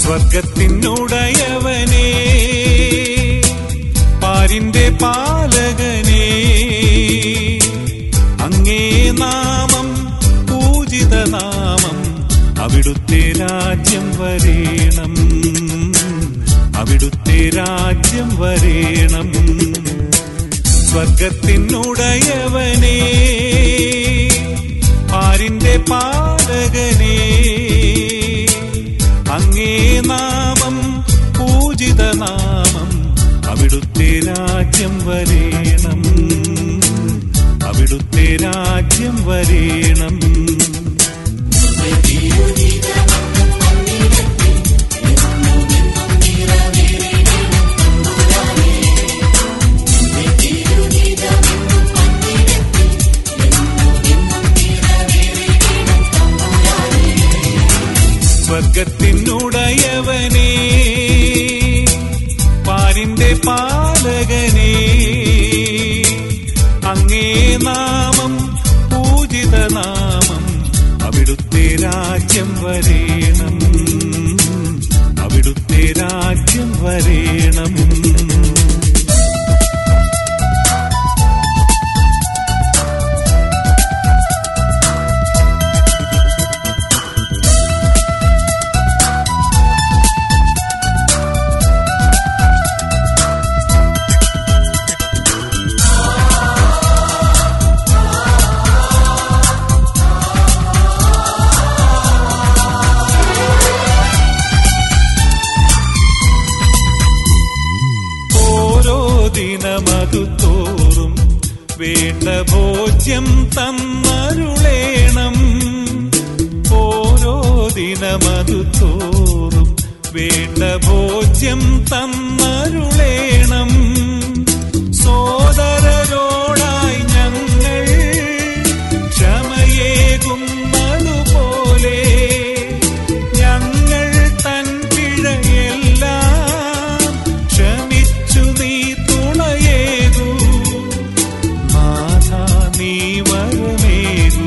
സ്വർഗത്തിനുടയവനേ പാരിന്റെ പാലകനേ അങ്ങേ നാമം പൂജിത നാമം അവിടുത്തെ രാജ്യം വരേണം അവിടുത്തെ രാജ്യം വരേണം സ്വർഗത്തിനുടയവനേ പാരിന്റെ പാലകനേ അങ്ങേ നാമം പൂജിത നാമം അവിടുത്തെ രാജ്യം വരേണം അവിടുത്തെ രാജ്യം വരേണം സ്വർഗത്തിനുടയവനേ പാരിന്റെ പാലകനേ അങ്ങേ നാമം പൂജിത നാമം അവിടുത്തെ രാജ്യം വരേണം അവിടുത്തെ രാജ്യം വരേണം ഓരോ ദിനമതു തോറും വേണ്ട ഭോജ്യം തന്നരുളേണം ഓരോ ദിനമതു തോറും വേണ്ട ഭോജ്യം തന്നരുളേണം സോദരരോടായി ഞങ്ങൾ ക്ഷമയേകുന്നതുപോലെ ഞങ്ങൾ തൻ പിഴയെല്ലാം ക്ഷമിച്ചു നീ തുണയേകൂ നാഥ നീ വരമേകൂ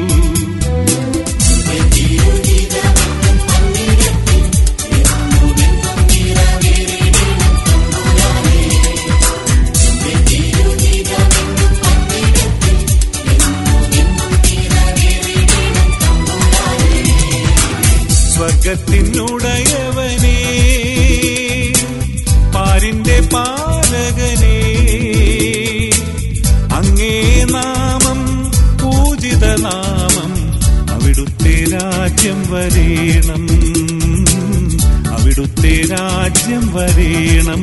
സ്വർഗത്തിനുടയവനേ പാരിന്റെ പാലകനേ അങ്ങേ നാമം പൂജിത നാമം അവിടുത്തെ രാജ്യം വരേണം അവിടുത്തെ രാജ്യം വരേണം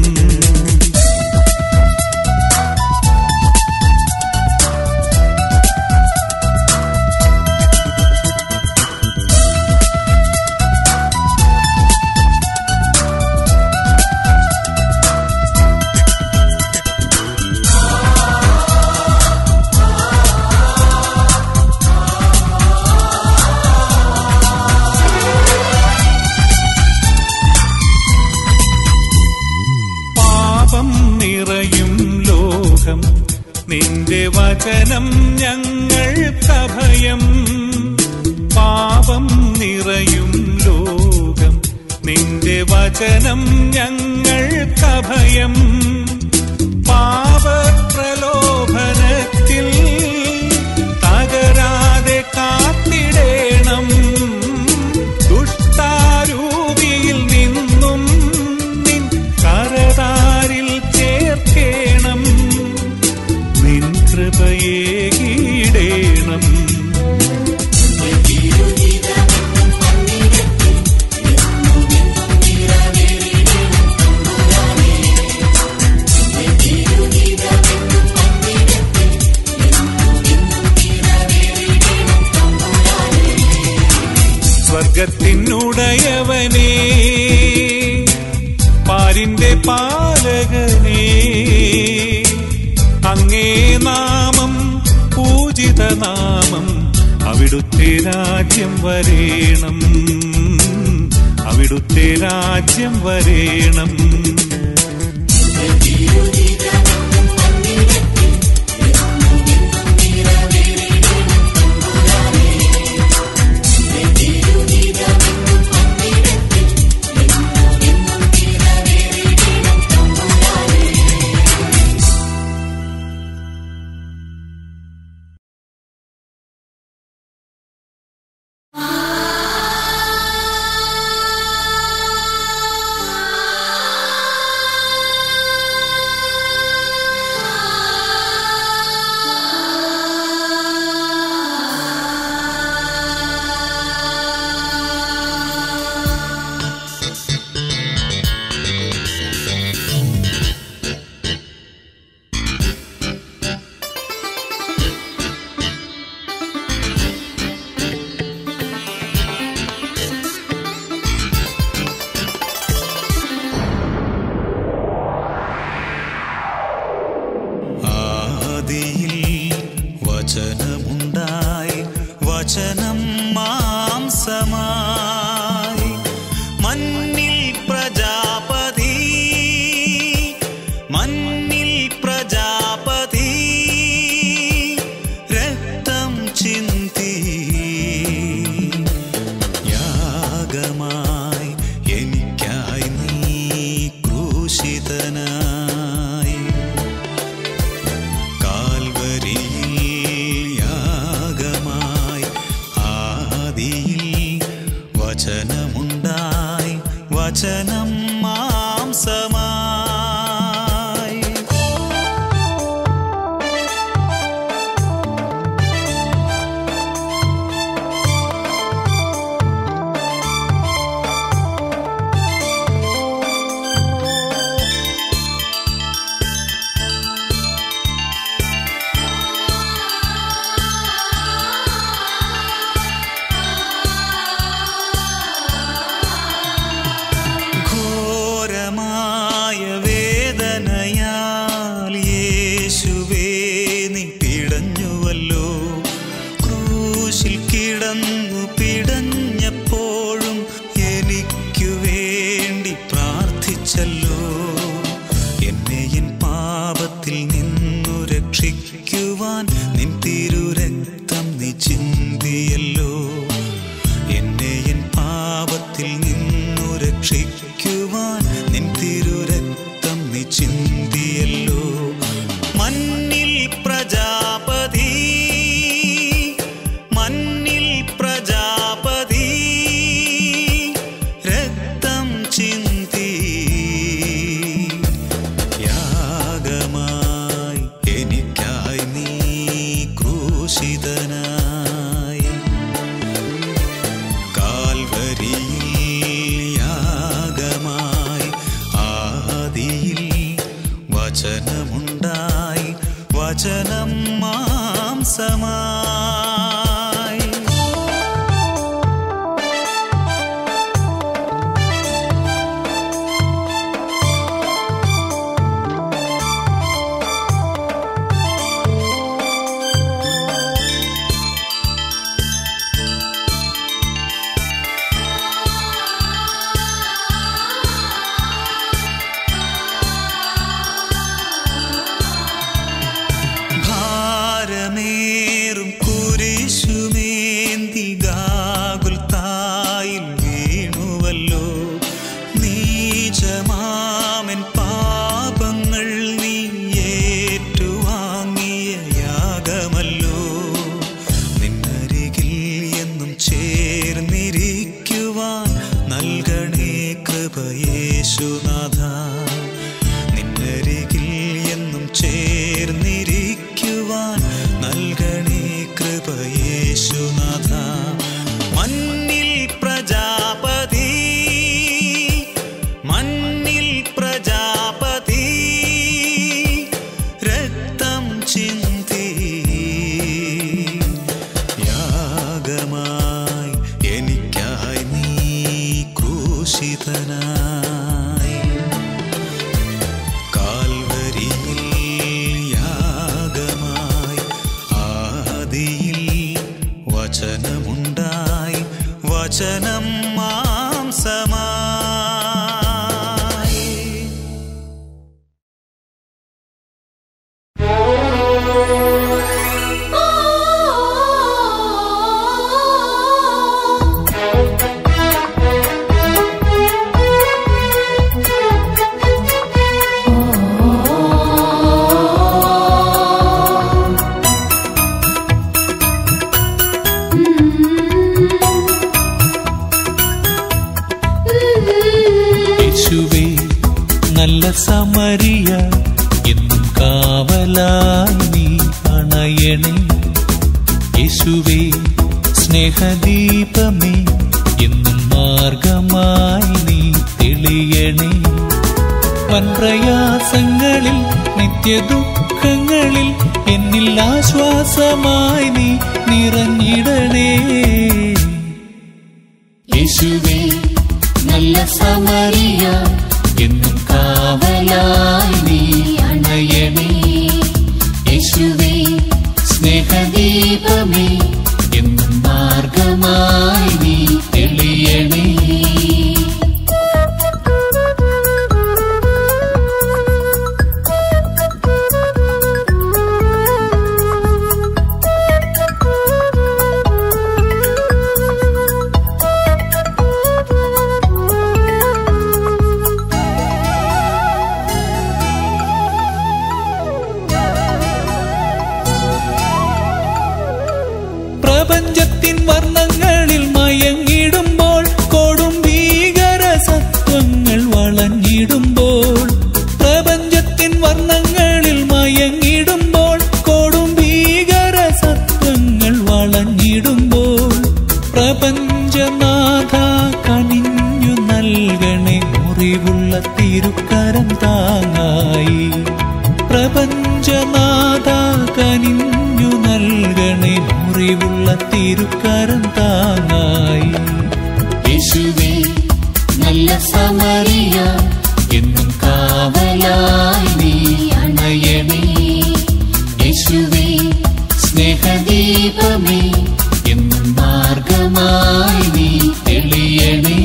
പാപം നിറയും ലോകം നിന്റെ വചനം ഞങ്ങൾക്കഭയം പാപം നിറയും ലോകം നിന്റെ വചനം ഞങ്ങൾക്കഭയം പാപപ്രലോഭനത്തിൽ തകരാതെ കാത്തിടേണം ദുഷ്ടാരൂപിയിൽ നിന്നും നിൻ കരതാരിൽ ചേർക്കേണം നിൻ കൃപയേകിടേണം സ്വർഗത്തിനുടയവനേ പാരിന്റെ പാലകനേ അങ്ങേ നാമം പൂജിത നാമം അവിടുത്തെ രാജ്യം വരേണം അവിടുത്തെ രാജ്യം വരേണം വചനമുണ്ടായി വചനം മാംസമായി ഘോരമായ വേദനയാൽ യേശുവേ നീ പിടഞ്ഞുവല്ലോ ക്രൂശിൽ കിടന്നു പിടഞ്ഞപ്പോഴും എനിക്കു വേണ്ടി പ്രാർത്ഥിച്ചല്ലോ എന്നെ എൻ പാപത്തിൽ നിന്നു രക്ഷിക്കുവാൻ നിൻ തിരുരക്തം നീ ചിന്തിയല്ലോ എന്നെ എൻ പാപത്തിൽ നിന്നു രക്ഷിക്കുവാൻ നിൻ തിരുരക്തം നീ ചിന്തിയല്ലോ മണ്ണിൽ പ്രജാപതി മണ്ണിൽ പ്രജാപതി രക്തം ചിന്തി യാഗമായി എനിക്കായി നീ ക്രൂശിതനായി കാൽവരിയിൽ യാഗമായി ആദിയിൽ വചനമുണ്ടായി വചനം മാംസമായി ഭാരമേറും കുരിശുമേന്തി ഗാകുൽ തായിൽ വീണുവല്ലോ നീചമാമൻ പാപങ്ങൾ നീ ഏറ്റുവാങ്ങിയ യാഗമല്ലോ നിന്നരികിൽ എന്നും ചേർന്നിരിക്കുവാൻ നൽകണേ കൃപയേശുനാഥ നിന്നരികിൽ എന്നും ചേർന്നിരിക്കുവാൻ നൽകണേ കൃപയേശുനാഥ മണ്ണിൽ പ്രജാപതി മണ്ണിൽ പ്രജാപതി രക്തം ചിന്തി യാഗമായി എനിക്കായി നീ ക്രൂശിതനായി കാൽവരിയിൽ യാഗമായി ആദിയിൽ വചനമുണ്ടായി വചനം മാംസമായി യേശുവേ നല്ല സമരിയ എന്നും കാവലായി നീ അണയണേ യേശുവേ സ്നേഹദീപമേ എന്നും മാർഗമായി നീ തെളിയണേ വൻപ്രയാസങ്ങളിൽ നിത്യദുഃഖങ്ങളിൽ എന്നിൽ ആശ്വാസമായി നീ നിറഞ്ഞിടണേ യേശുവേ നല്ല സമറിയ എന്നും കാവലായി നീ അണയണേ യേശുവേ സ്നേഹദീപമേ എന്നും മാർഗമായി നീ തെളിയണേ പ്രപഞ്ചത്തിൻ വർണ്ണങ്ങളിൽ പ്രപഞ്ചനാഥ കനിഞ്ഞു നൽകണേ മുറിവുള്ള തിരുക്കരം താങ്ങായി പ്രപഞ്ചനാഥ കനിഞ്ഞു നൽകണേ മുറിവുള്ള തിരുക്കരം താങ്ങായി യേശുവേ നല്ല സമറിയ എന്നും കാവലായി നീ അണയണേ യേശുവേ സ്നേഹദീപമേ എന്നും മാർഗമായി നീ തെളിയണേ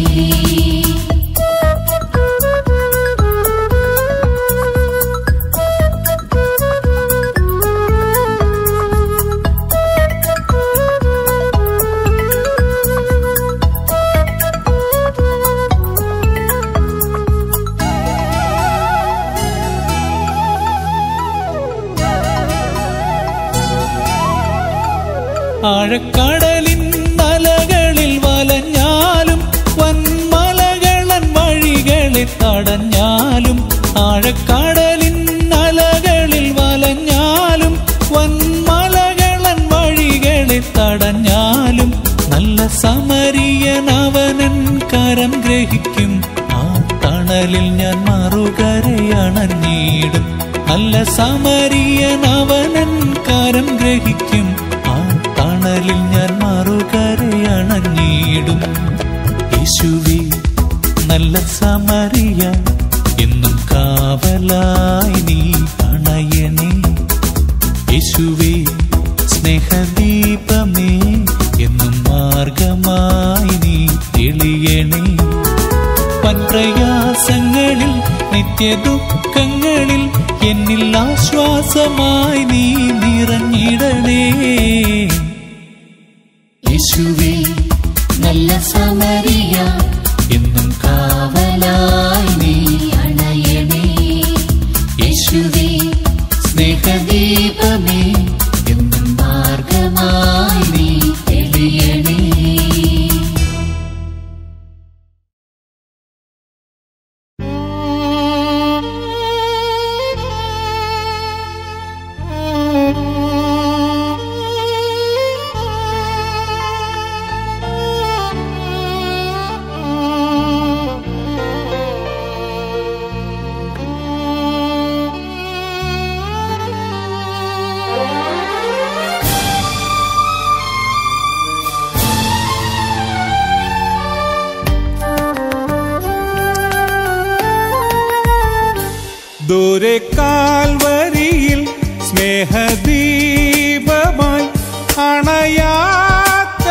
ആഴക്കടലിൻ അലകളിൽ വലഞ്ഞാലും വൻമലകളൻ വഴികളെ തടഞ്ഞാലും ആഴക്കടലിൻ അലകളിൽ വലഞ്ഞാലും വൻമലകളൻ വഴികളെ തടഞ്ഞാലും നല്ല സമരിയൻ അവനൻ കരം ഗ്രഹിക്കും ആ തണലിൽ ഞാൻ മറുകരയണഞ്ഞിടും നല്ല സമരിയൻ അവനൻ കരം ഗ്രഹിക്കും ആ തണലിൽ ഞാൻ മറുകരയണഞ്ഞിടും യേശുവേ നല്ല സമറിയ എന്നും കാവലായി നീ അണയണേ യേശുവേ സ്നേഹദീപമേ എന്നും മാർഗമായി നീ തെളിയണേ വൻപ്രയാസങ്ങളിൽ നിത്യദുഃഖങ്ങളിൽ എന്നിൽ ആശ്വാസമായി നീ നിറഞ്ഞിടണേ യേശുവേ നല്ല സമറിയ എന്നും കാവലായി നീ അണയണേ യേശുവേ സ്നേഹദീപമേ എന്നും മാർഗമായി നീ തെളിയണേ ദൂരെ കാൽവരിയിൽ സ്നേഹദീപമായി അണയാത്ത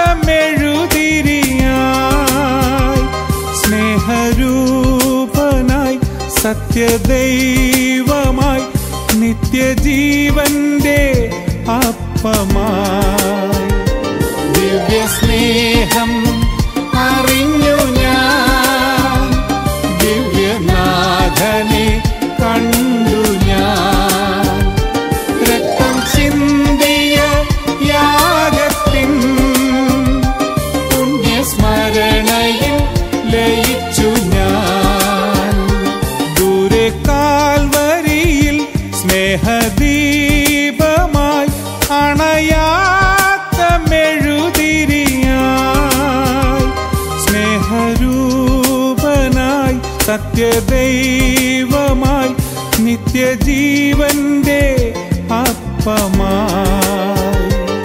മെഴുതിരിയായി സ്നേഹരൂപനായി സത്യദൈവമായി നിത്യജീവന്റെ അപ്പമായി ദിവ്യസ്നേഹം അറിഞ്ഞു ഞാൻ ദിവ്യനാഥനെ കണ്ടു ഞാൻ രക്തം ചിന്തിയ യാഗത്തിൻ പുണ്യസ്മരണയിൽ ലയിച്ചു ഞാൻ ദൂരെ കാൽവരിയിൽ സ്നേഹദീപമായി അണയാത്ത മെഴുതിരിയായി സ്നേഹരൂപനായി സത്യദൈവമായി നിത്യജീവന്റെ അപ്പമായി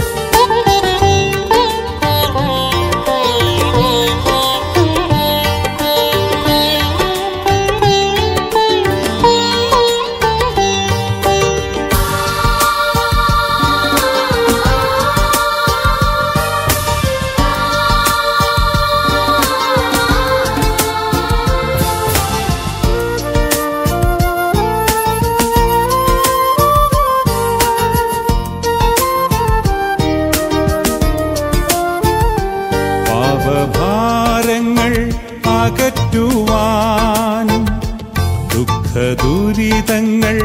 പാപഭാരങ്ങൾ അകറ്റുവാൻ ദുഃഖദുരിതങ്ങൾ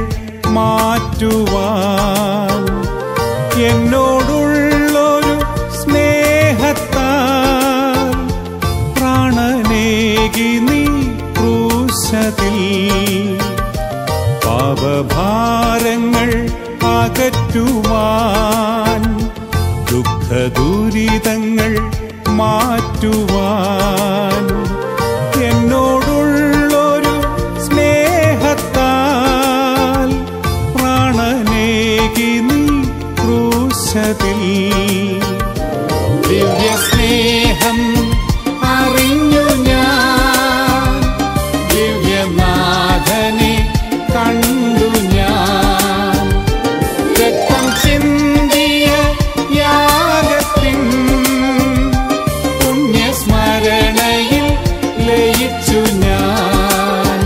മാറ്റുവാൻ എന്നോടുള്ളൊരു സ്നേഹത്താൽ പ്രാണനേകി നീ ക്രൂശതിൽ പാപഭാരങ്ങൾ അകറ്റുവാൻ ദുഃഖദുരിതങ്ങൾ മാറ്റുവാൻ എന്നോടുള്ളൊരു സ്നേഹത്താൽ പ്രാണനേകി നീ ക്രൂശതിൽ ദിവ്യ സ്നേഹം അറിഞ്ഞു ഞാൻ ദിവ്യനാഥനെ കണ്ടു ഞാൻ രക്തം ചിന്തിയ യാഗത്തിൻ പുണ്യസ്മരണയിൽ ലയിച്ചു ഞാൻ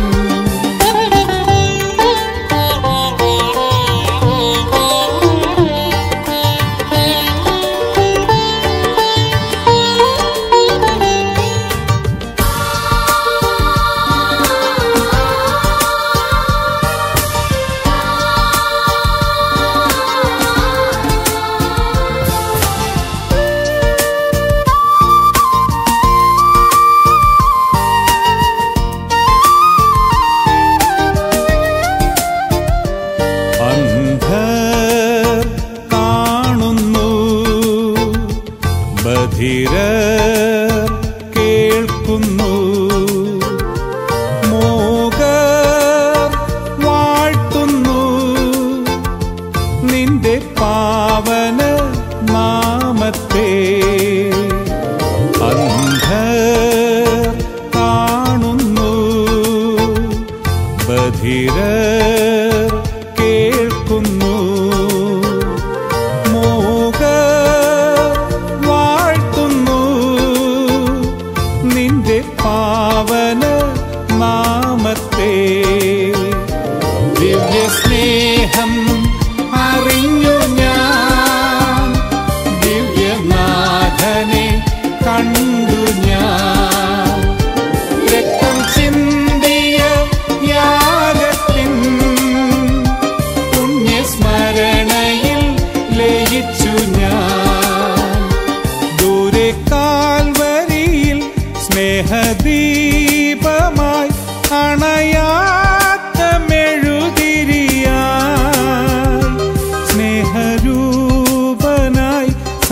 അന്ധർ കാണുന്നു ബധിരർ കേൾക്കുന്നു മോകർ വാഴ്ത്തുന്നു നിന്റെ പാവന നാമത്തെ അന്ധർ കാണുന്നു ബധിരർ കേൾക്കുന്നു മോകർ വാഴ്ത്തുന്നു നിന്റെ പാവന നാമത്തെ ദിവ്യ സ്നേഹം അറിഞ്ഞു ഞാൻ ദിവ്യനാഥനെ കണ്ടു ഞാൻ രക്തം ചിന്തിയ യാഗത്തിൻ പുണ്യസ്മരണയിൽ ലയിച്ചു ഞാൻ ദൂരെ കാൽവരിയിൽ സ്നേഹദീപമായി അണയാത്ത മെഴുതിരിയായി സ്നേഹരൂപനായി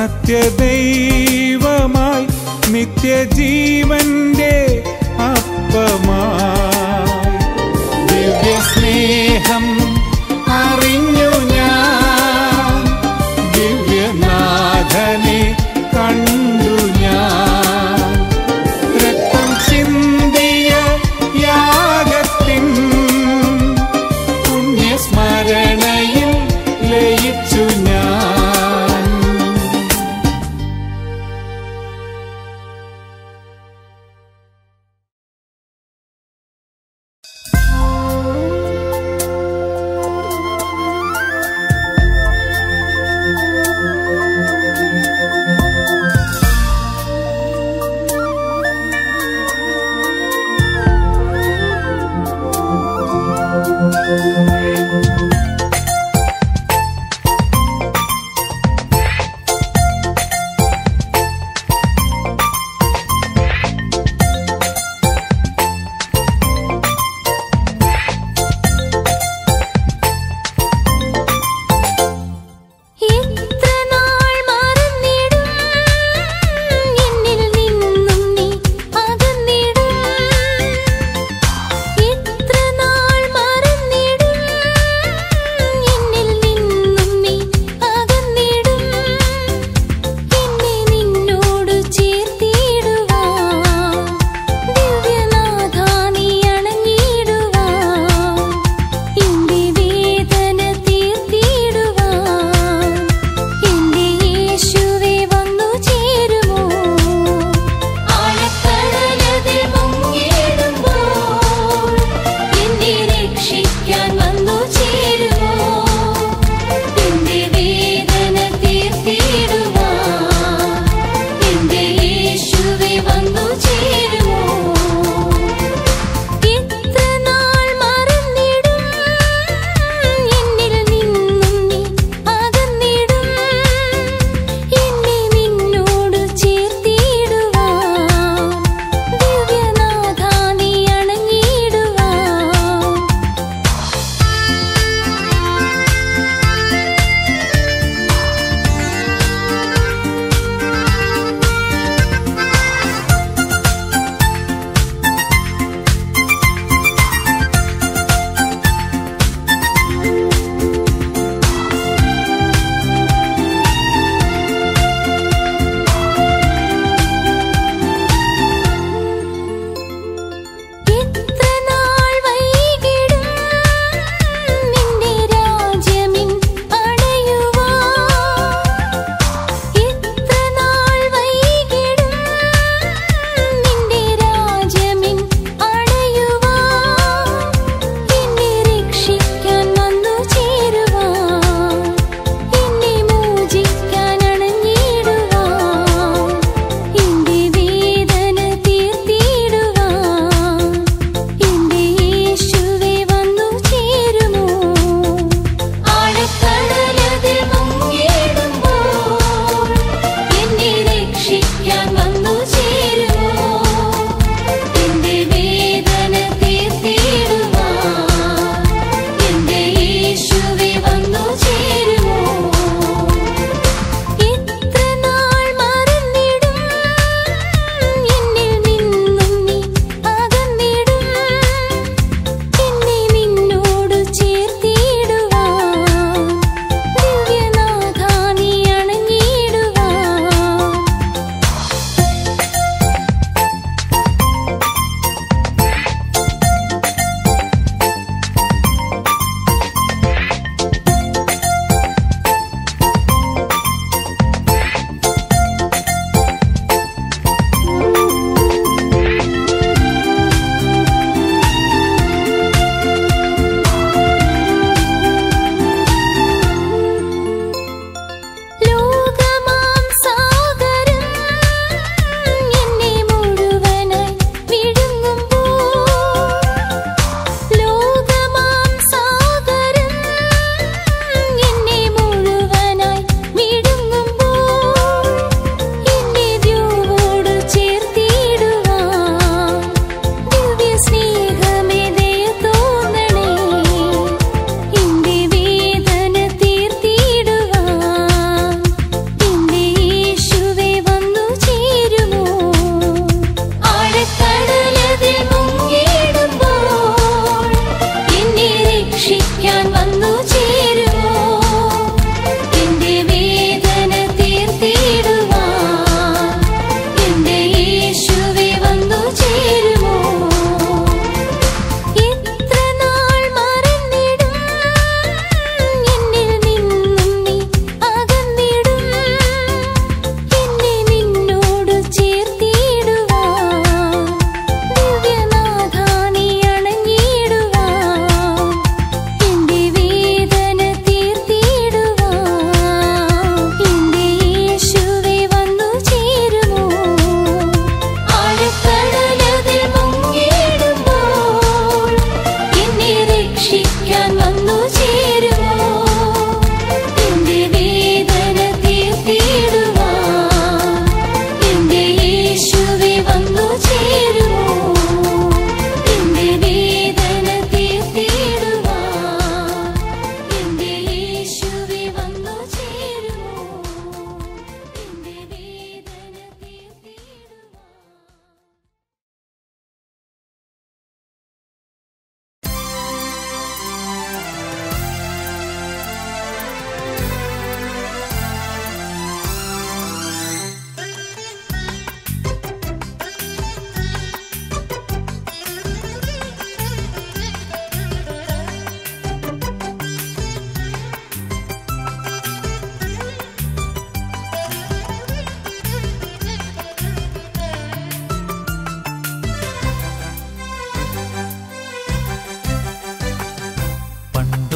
സത്യദൈവമായി നിത്യജീവന്റെ അപ്പമായി ദിവ്യ സ്നേഹം അറിഞ്ഞു ഞാൻ ദിവ്യനാഥനെ കണ്ടു ഞാൻ രക്തം ചിന്തിയ യാഗത്തിൻ പുണ്യസ്മരണയിൽ ലയിച്ചു ഞാൻ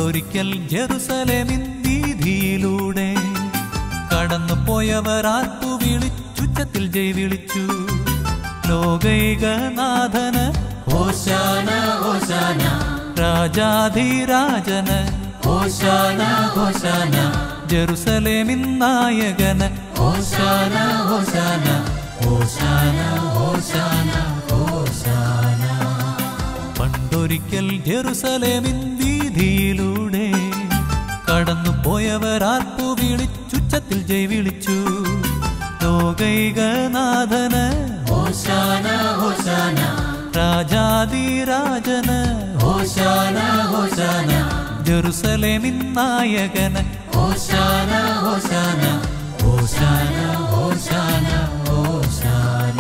പണ്ടൊരിക്കൽ ജെറുസലേമിൻ വീതിയിലൂടെ കടന്നു പോയവർ ആർപ്പു വിളിച്ചുച്ചത്തിൽ ജയ് വിളിച്ചു ലോകൈകനാഥന് ഹോശാന ഹോശാന രാജാധിരാജന് ഹോശാന ഹോശാന ജെറുസലേമിൻ നായകന് ഹോശാന ഹോശാന ഹോശാന ഹോശാന ഹോശാന പണ്ടൊരിക്കൽ ജെറുസലേമിൻ വീതിയിലൂടെ കടന്നു പോയവർ ആർപ്പു വിളിച്ചുച്ചത്തിൽ ജയ് വിളിച്ചു ലോകൈകനാഥന് ഹോശാന ഹോശാന രാജാതിരാജന് ഹോശാന ഹോശാന ജെറുസലേമിൻ നായകന് ഹോശാന ഹോശാന ഹോശാന ഹോശാന ഹോശാന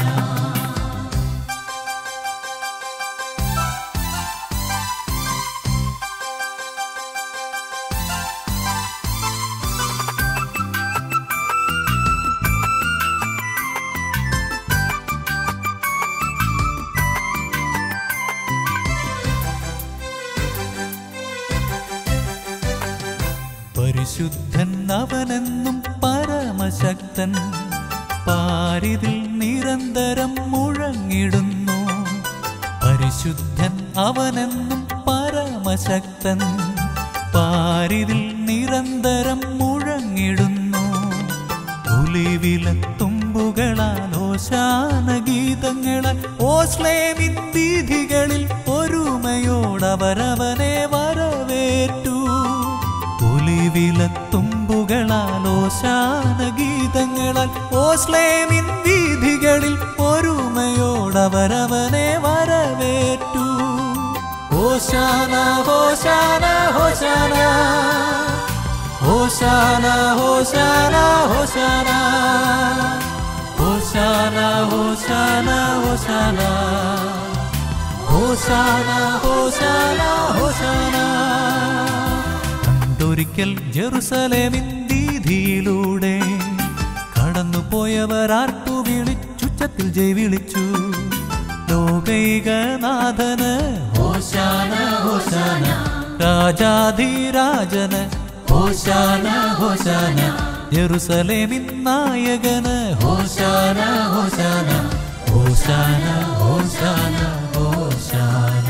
പരിശുദ്ധൻ അവനെന്നും പരമശക്തൻ പാരിതിൽ നിരന്തരം മുഴങ്ങിടുന്നു പരിശുദ്ധൻ അവനെന്നും പരമശക്തൻ പാരിതിൽ നിരന്തരം മുഴങ്ങിടുന്നു ഒലിവിലത്തുമ്പുകളാൽ ഓശാന ഗീതങ്ങളാൽ ഓസ്ലേമിൻ വീഥികളിൽ ഒരുമയോടവരവനെ വരവേറ്റു ഒലിവിലത്തുമ്പുകളാൽ ഓശാന ഗീതങ്ങളാൽ ഓസ്ലേമിൻ വീഥികളിൽ ഒരുമയോടവരവനെ വരവേറ്റു ഓശാന ഹോശാന ഹോശാന ഹോശാന ഹോശാന ഹോശാന ഹോശാന ഹോശാന ഹോശാന ഹോശാന ഹോശാന ഹോശാന പണ്ടൊരിക്കൽ ജെറുസലേമിൻ വീതിയിലൂടെ കടന്നുപോയവർ ആർപ്പു വിളിച്ചുച്ചത്തിൽ ജയ് വിളിച്ചു ലോകൈകനാഥന് ഹോശാന ഹോശാന രാജാധിരാജന് ഹോശാന ഹോശാന ജെറുസലേമിൻ നായകന് ഹോശാന ഹോശാന ഹോശാന ഹോശാന ഹോശാന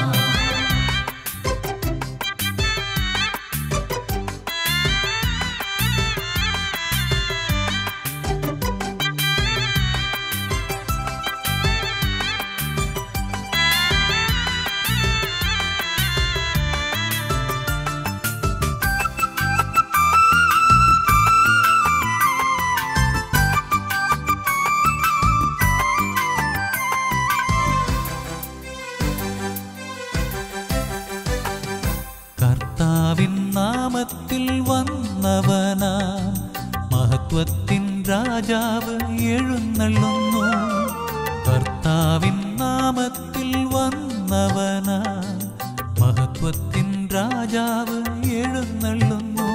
കർത്താവിൻ നാമത്തിൽ വന്നവനാം മഹത്വത്തിൻ രാജാവ് എഴുന്നള്ളുന്നു കർത്താവിൻ നാമത്തിൽ വന്നവനാം മഹത്വത്തിൻ രാജാവ് എഴുന്നള്ളുന്നു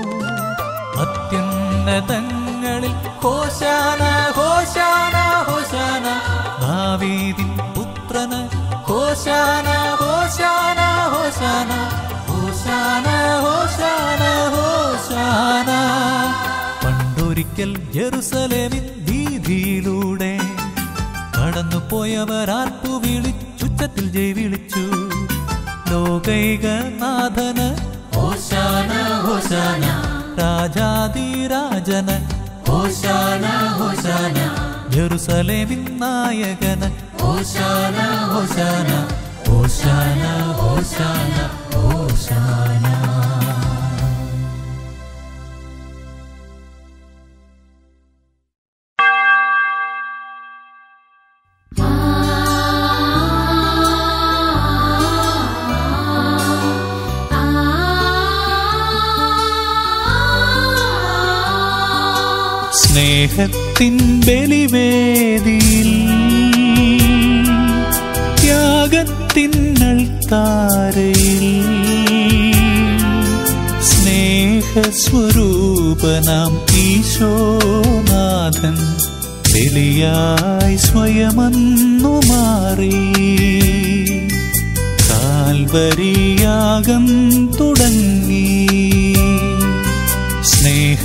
അത്യുന്നതങ്ങളിൽ ഹോശാന ഹോശാന ഹോശാന ദാവീദിൻ പുത്രന് ഹോശാന ഹോശാന ഹോശാന ഹോശാന ഹോശാന ഹോശാന പണ്ടൊരിക്കൽ ജെറുസലേമിൻ വീതിയിലൂടെ കടന്നുപോയവർ ആർപ്പു വിളിച്ചുച്ചത്തിൽ ജയ് വിളിച്ചു ലോകൈകനാഥന് ഹോശാന ഹോശാന രാജാതിരാജന് ഹോശാന ഹോശാന ജെറുസലേമിൻ നായകന് ഹോശാന ഹോശാന ഹോശാന ഹോശാന ഹോശാന സ്നേഹത്തിൻ ബലിവേദിയിൽ ത്യാഗത്തിൻ താരയിൽ സ്നേഹസ്വരൂപനാം ഈശോനാഥൻ ബലിയായി സ്വയമന്നു മാറി കാൽവരിയാകം തുടങ്ങി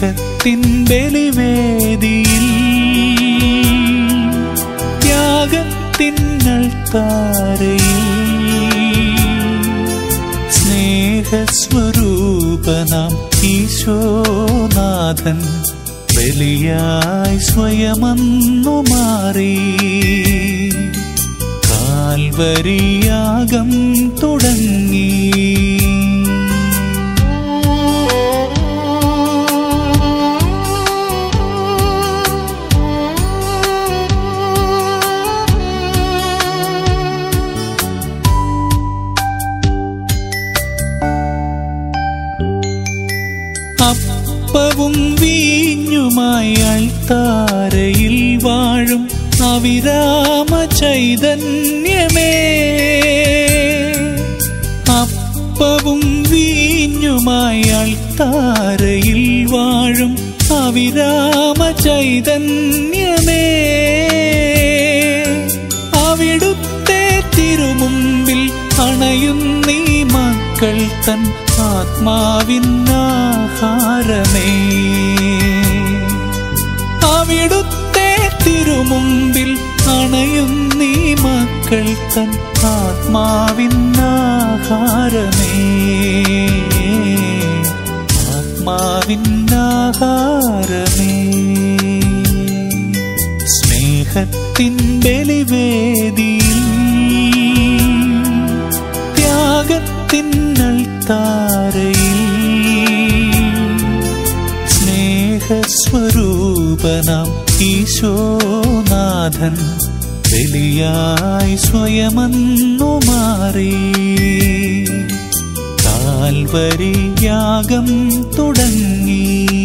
സ്നേഹത്തിൻ ബലിവേദിയിൽ ത്യാഗത്തിൻ അൾത്താരയിൽ സ്നേഹസ്വരൂപനാം ഈശോനാഥൻ ബലിയായി സ്വയമന്നു മാറി കാൽവരിയാകം തുടങ്ങി അപ്പവും വീഞ്ഞുമായി അൾത്താരയിൽ വാഴും അവിരാമ ചൈതന്യമേ അപ്പവും വീഞ്ഞുമായി അൾത്താരയിൽ വാഴും അവിരാമ ചൈതന്യമേ അവിടുത്തെ തിരുമുമ്പിൽ അണയുന്നീ മക്കൾ തൻ ആത്മാവിന്നാഹാരമേ അവിടുത്തെ തിരുമുമ്പിൽ അണയുന്നീ മക്കൾ തൻ ആത്മാവിന്നാഹാരമേ ആത്മാവിന്നാഹാരമേ സ്നേഹത്തിൻ ബലിവേദിയിൽ ത്യാഗത്തിൻ അൾത്താരയിൽ സ്നേഹസ്വരൂപനാം ഈശോനാഥൻ ബലിയായി സ്വയമന്നു മാറി കാൽവരിയാകം തുടങ്ങി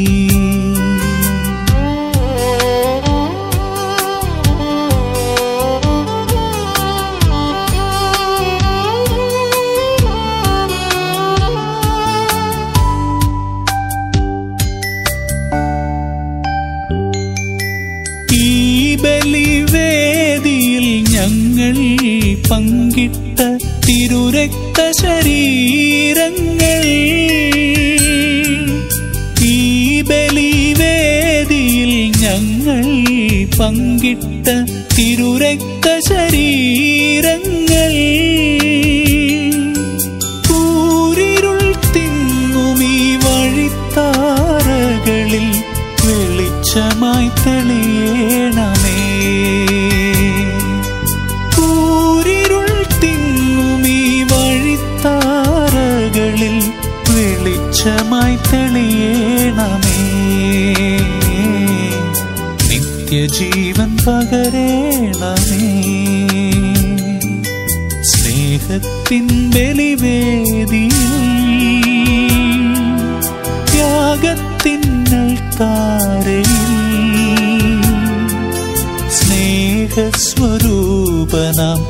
ഈ ബലിവേദിയിൽ ഞങ്ങൾ പങ്കിട്ട തിരുരക്ത ശരീരങ്ങൾ ഈ ബലിവേദിയിൽ ഞങ്ങൾ പങ്കിട്ട തിരുരക്ത ശരീരങ്ങൾ കൂരിരുൾ തിങ്ങുമീ വഴിത്താരകളിൽ വെളിച്ചമായി തെളിയണമേ കൂരിരുൾ തിങ്ങുമീ വഴിത്താരകളിൽ വെളിച്ചമായി തെളിയണമേ നിത്യജീവൻ പകരേണമേ സ്നേഹത്തിൻ ബലിവേദിയിൽ ത്യാഗത്തിൻ അൾത്താരയിൽ സ്നേഹസ്വരൂപനാം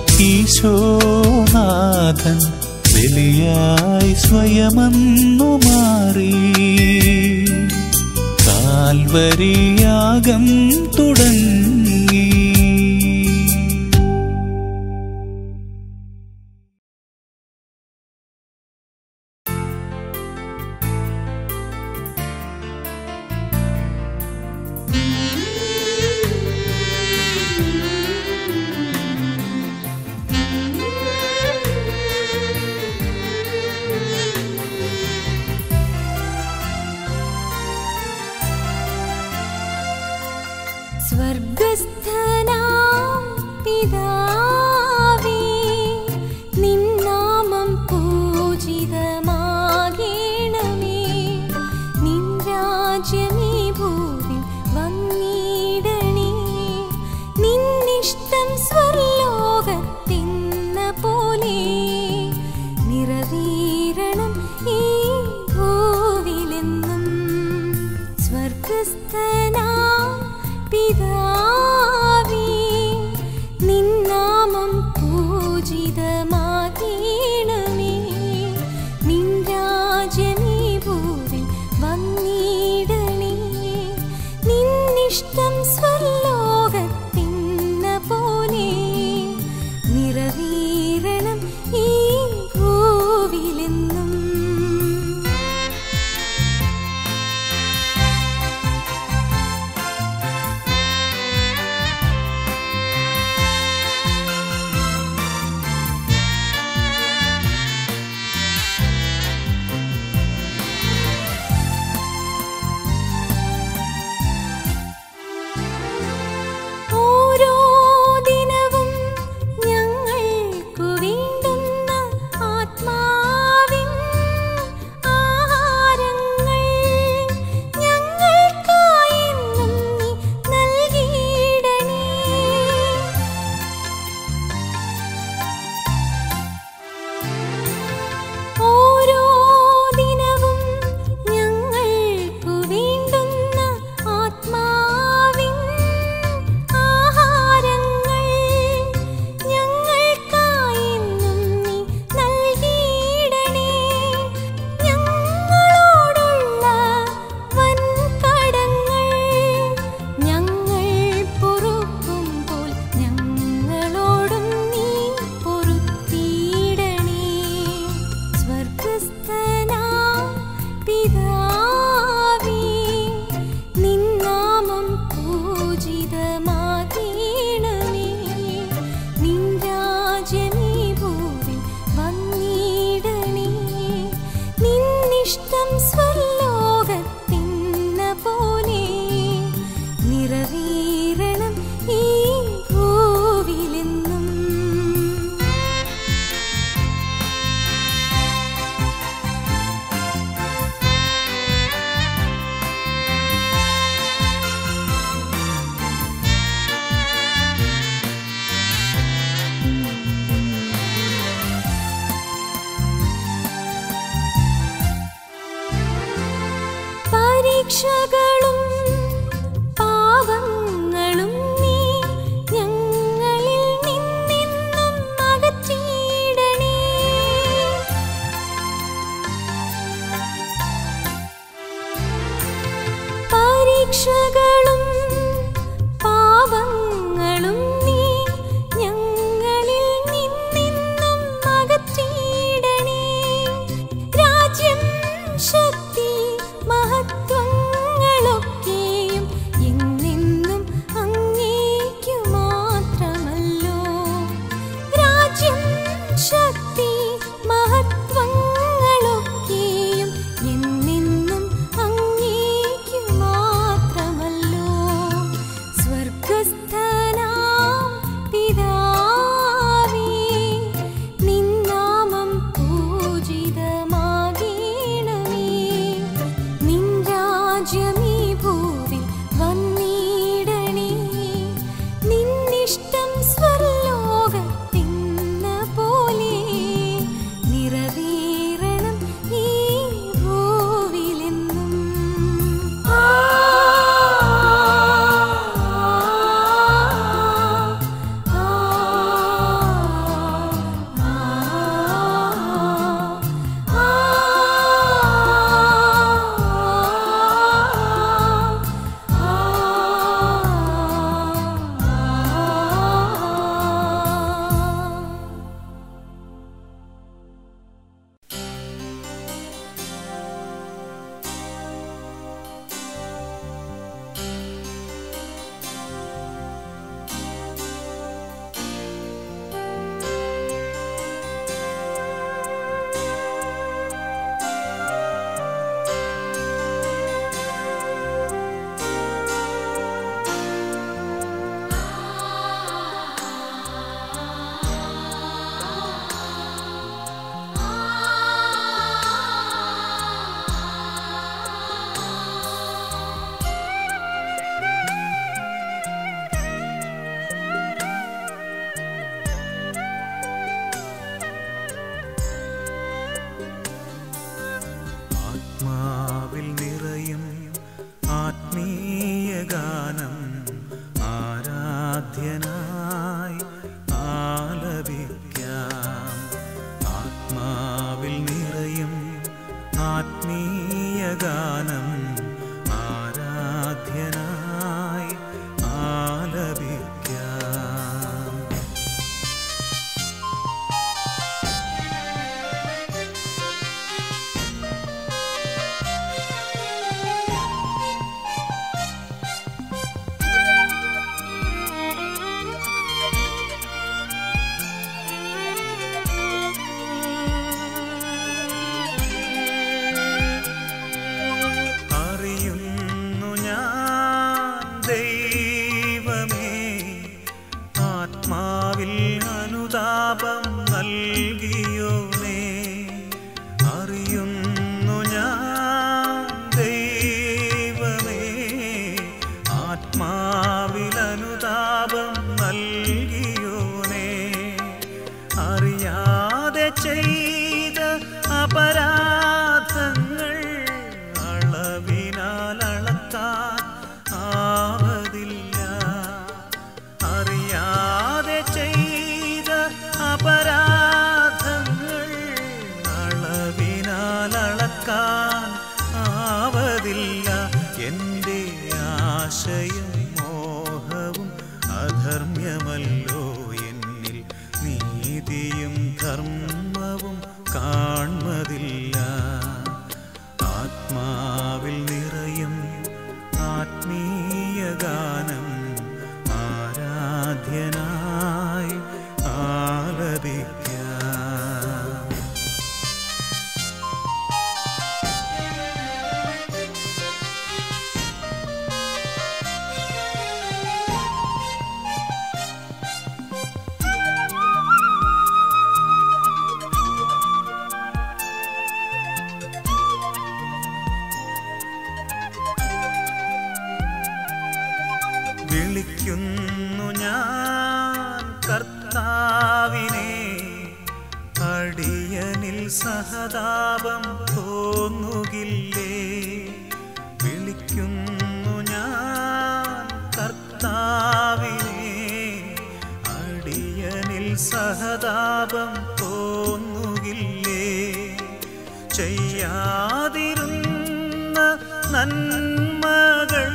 ഈശോനാഥൻ ബലിയായി സ്വയമന്നു മാറി കാൽവരിയാകം തുടങ്ങി സ്വർഗസ്ഥനാം പിതാവേ നിന്നാമം പൂജിതമാകേണമേ നിൻ രാജ്യമീ ഭൂവിൽ വന്നിടണേ നിന്നിഷ്ടം സ്വർലോകത്തെന്ന പോലെ നിറവീരണം ഈ ഭൂവിലെന്നും സ്വർഗസ്ഥനാം പിതാവേ നിന്നാമം പൂജിതമാകേണമേ നിൻ രാജ്യമീ ഭൂവിൽ വന്നിടണേ നിന്നിഷ്ടം സ്വർലോകത്തെന്ന പോലെ നിറവീരണം ഈ ഭൂവിലെന്നും പരീക്ഷകളും പാവങ്ങളും നീ ഞങ്ങളിൽ നിന്നെന്നും അകറ്റിയിടണേ പരീക്ഷകളും പാവങ്ങളും നീ ഞങ്ങളിൽ നിന്നെന്നും അകറ്റിയിടണേ രാജ്യം ശക്തി മഹത്വങ്ങളൊക്കെയും എന്നെന്നും അങ്ങേക്കു മാത്രമല്ലോ രാജ്യം ശക്തി മഹത്വങ്ങളൊക്കെയും എന്നെന്നും അങ്ങേക്കു മാത്രമല്ലോ സ്വർഗസ്ഥനാം പിതാവേ നിന്നാമം പൂജിതമാകണമേ നിൻ രാജ്യമീ ഭൂവിൽ വന്നിടണേ നിന്നിഷ്ടം സ്വർലോകത്തിന്ന പോലെ നിറവേറണം ഈ ഭൂവിലെന്നും ആ ആ ആത്മാവിൽ നിറയും ആത്മീയ ഗാനം ആരാധ്യനായി ആലപിക്കാം ആത്മാവിൽ നിറയും ആത്മീയ ഗാനം ആരാധ്യനായി ആലപിക്കാം അറിയുന്നു ഞാൻ ദൈവമേ ആത്മാവിൽ അനുതാപം നൽകിയോനേ അറിയുന്നു ഞാൻ ദൈവമേ ആത്മാവിൽ അനുതാപം നൽകിയോനേ അറിയാതെ ചെയ്ത അപരാധങ്ങൾ അളവിനാൽ അളക്കാൻ ആവതില്ല അറിയാതെ ചെയ്ത അപരാധങ്ങൾ അളവിനാൽ അളക്കാൻ ആവതില്ല എൻ്റെ ആശയും മോഹവും അധർമ്മ്യമല്ലോ എന്നിൽ നീതിയും ധർമ്മവും കാൺമതില്ല ആത്മാവിൽ നിറയും ആത്മീയ ഗാനം ആരാധ്യനായി ആലപിക്കാം വിളിക്കുന്നു ഞാൻ കർത്താവിനെ അടിയനിൽ സഹതാപം തോന്നുകില്ലേ വിളിക്കുന്നു സഹതാപം തോന്നുകില്ലേ ചെയ്യാതിരുന്ന നന്മകൾ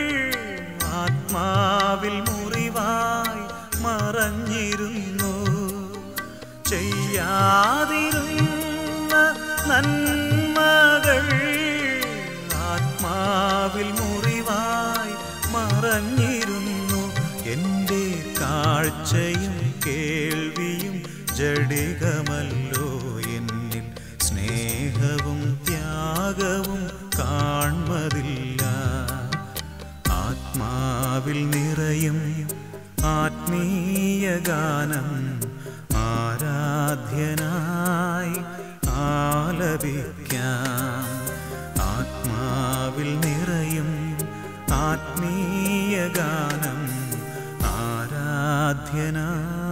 ആത്മാവിൽ മുറിവായി മറഞ്ഞിരുന്നു ചെയ്യാതിരുന്ന നന്മകൾ ആത്മാവിൽ മുറിവായി മറഞ്ഞിരുന്നു എൻ്റെ കാഴ്ചയും കേൾവിയും ജഡികമല്ലോ എന്നിൽ സ്നേഹവും ത്യാഗവും കാൺമതില്ല ആത്മാവിൽ നിറയും ആത്മീയ ഗാനം ആരാധ്യനായി ആലപിക്കാം ആത്മാവിൽ നിറയും ആത്മീയ ഗാനം ആരാധ്യനായി